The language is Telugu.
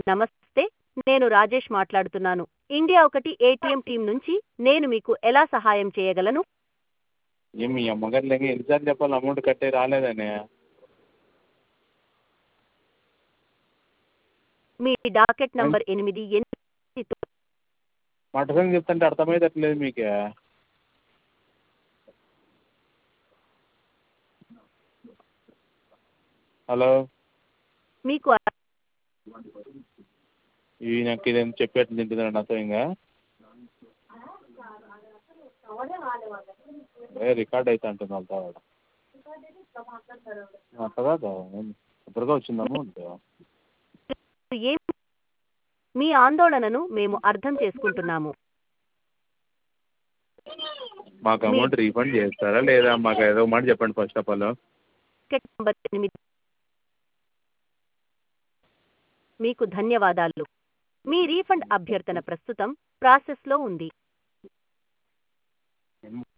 నమస్తే నేను రాజేష్ మాట్లాడుతున్నాను ఇండియా ఒకటి ఏటీఎం టీం నుంచి నేను మీకు ఎలా సహాయం చేయగలను ఏం మీ అమ్మగారు లేక ఎన్నిసార్లు చెప్పాలి అమౌంట్ కట్టే రాలేదని మీ డాకెట్ నంబర్ ఎనిమిది ఎనిమిది తొమ్మిది మాట సంగతి చెప్తుంటే అర్థమయ్యేటట్లేదు మీకు హలో మీకు ఇవి నాకు ఇదేం చెప్పేట్టు తింటున్నాడు నాతో ఇంకా ఏ రికార్డ్ అయితే అంటుంది వాళ్ళతో ఆవిడ అట్లా కాదు ఎప్పటిగా వచ్చింది అమౌంట్ ఏం మీ ఆందోళనను మేము అర్థం చేసుకుంటున్నాము మాకు అమౌంట్ రీఫండ్ చేస్తారా లేదా మాకు ఏదో మాట చెప్పండి first of all docket number ఎనిమిది మీకు ధన్యవాదాలు మీ రీఫండ్ అభ్యర్థన ప్రస్తుతం ప్రాసెస్లో ఉంది